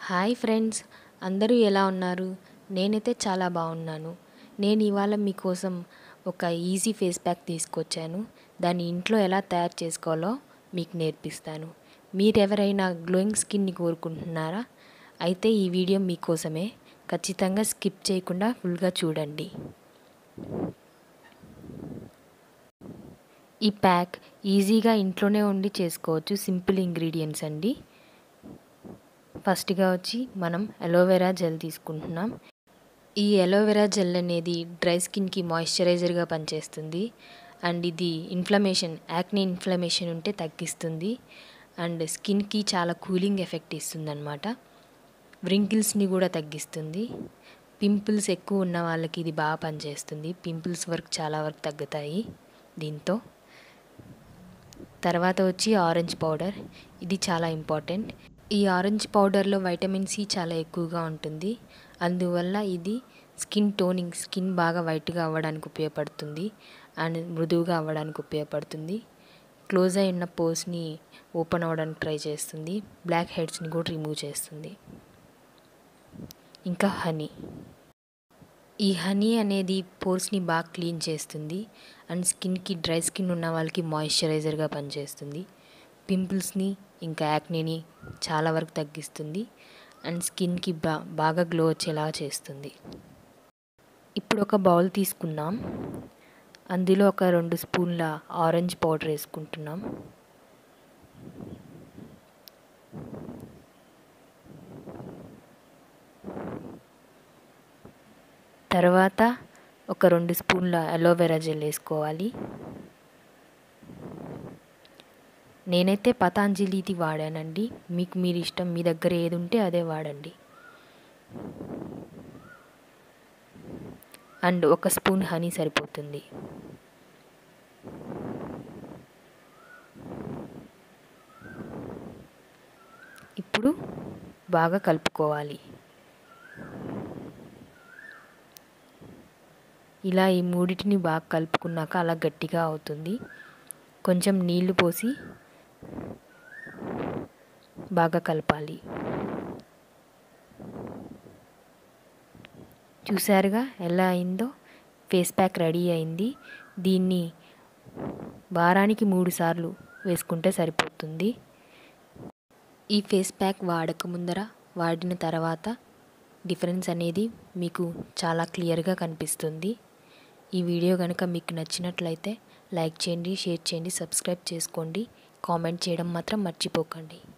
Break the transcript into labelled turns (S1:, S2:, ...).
S1: hi friends అందరూ ఎలా ఉన్నారు నేనైతే చాలా బాగున్నాను నేను ఇవాళ మీకోసం ఒక ఈజీ ఫేస్ ప్యాక్ తీసుకొచ్చాను దాన్ని ఇంట్లో ఎలా తయారు చేసుకోవాలో మీకు నేర్పిస్తాను మీరెవరైనా గ్లోయింగ్ స్కిన్ని కోరుకుంటున్నారా అయితే ఈ వీడియో మీకోసమే ఖచ్చితంగా స్కిప్ చేయకుండా ఫుల్గా చూడండి ఈ ప్యాక్ ఈజీగా ఇంట్లోనే ఉండి చేసుకోవచ్చు సింపుల్ ఇంగ్రీడియంట్స్ అండి ఫస్ట్గా వచ్చి మనం అలోవెరా జెల్ తీసుకుంటున్నాం ఈ అలోవెరా జెల్ అనేది డ్రై స్కిన్కి మాయిశ్చరైజర్గా పనిచేస్తుంది అండ్ ఇది ఇన్ఫ్లమేషన్ యాక్నే ఇన్ఫ్లమేషన్ ఉంటే తగ్గిస్తుంది అండ్ స్కిన్కి చాలా కూలింగ్ ఎఫెక్ట్ ఇస్తుంది అనమాట వ్రింకిల్స్ని కూడా తగ్గిస్తుంది పింపుల్స్ ఎక్కువ ఉన్న వాళ్ళకి ఇది బాగా పనిచేస్తుంది పింపుల్స్ వరకు చాలా వరకు తగ్గుతాయి దీంతో తర్వాత వచ్చి ఆరెంజ్ పౌడర్ ఇది చాలా ఇంపార్టెంట్ ఈ ఆరెంజ్ పౌడర్లో వైటమిన్ సి చాలా ఎక్కువగా ఉంటుంది అందువల్ల ఇది స్కిన్ టోనింగ్ స్కిన్ బాగా వైట్గా అవ్వడానికి ఉపయోగపడుతుంది అండ్ మృదువుగా అవ్వడానికి ఉపయోగపడుతుంది క్లోజ్ అయి ఉన్న పోర్స్ని ఓపెన్ అవ్వడానికి ట్రై చేస్తుంది బ్లాక్ హెడ్స్ని కూడా రిమూవ్ చేస్తుంది ఇంకా హనీ ఈ హనీ అనేది పోర్స్ని బాగా క్లీన్ చేస్తుంది అండ్ స్కిన్కి డ్రై స్కిన్ ఉన్న వాళ్ళకి మాయిశ్చరైజర్గా పనిచేస్తుంది పింపుల్స్ని ఇంకా యాక్నేని చాలా వరకు తగ్గిస్తుంది అండ్ స్కిన్కి బా బాగా గ్లో వచ్చేలా చేస్తుంది ఇప్పుడు ఒక బౌల్ తీసుకున్నాం అందులో ఒక రెండు స్పూన్ల ఆరెంజ్ పౌడర్ వేసుకుంటున్నాం తర్వాత ఒక రెండు స్పూన్ల అలోవెరా జెల్ వేసుకోవాలి నేనైతే పతాంజలిది వాడానండి మీకు మీరు ఇష్టం మీ దగ్గర ఏది ఉంటే అదే వాడండి అండ్ ఒక స్పూన్ హనీ సరిపోతుంది ఇప్పుడు బాగా కలుపుకోవాలి ఇలా ఈ మూడింటిని బాగా కలుపుకున్నాక అలా గట్టిగా అవుతుంది కొంచెం నీళ్లు పోసి బాగా కలపాలి చూసారుగా ఎలా అయిందో ఫేస్ ప్యాక్ రెడీ అయింది దీన్ని వారానికి మూడు సార్లు వేసుకుంటే సరిపోతుంది ఈ ఫేస్ ప్యాక్ వాడక ముందర వాడిన తర్వాత డిఫరెన్స్ అనేది మీకు చాలా క్లియర్గా కనిపిస్తుంది ఈ వీడియో కనుక మీకు నచ్చినట్లయితే లైక్ చేయండి షేర్ చేయండి సబ్స్క్రైబ్ చేసుకోండి కామెంట్ చేయడం మాత్రం మర్చిపోకండి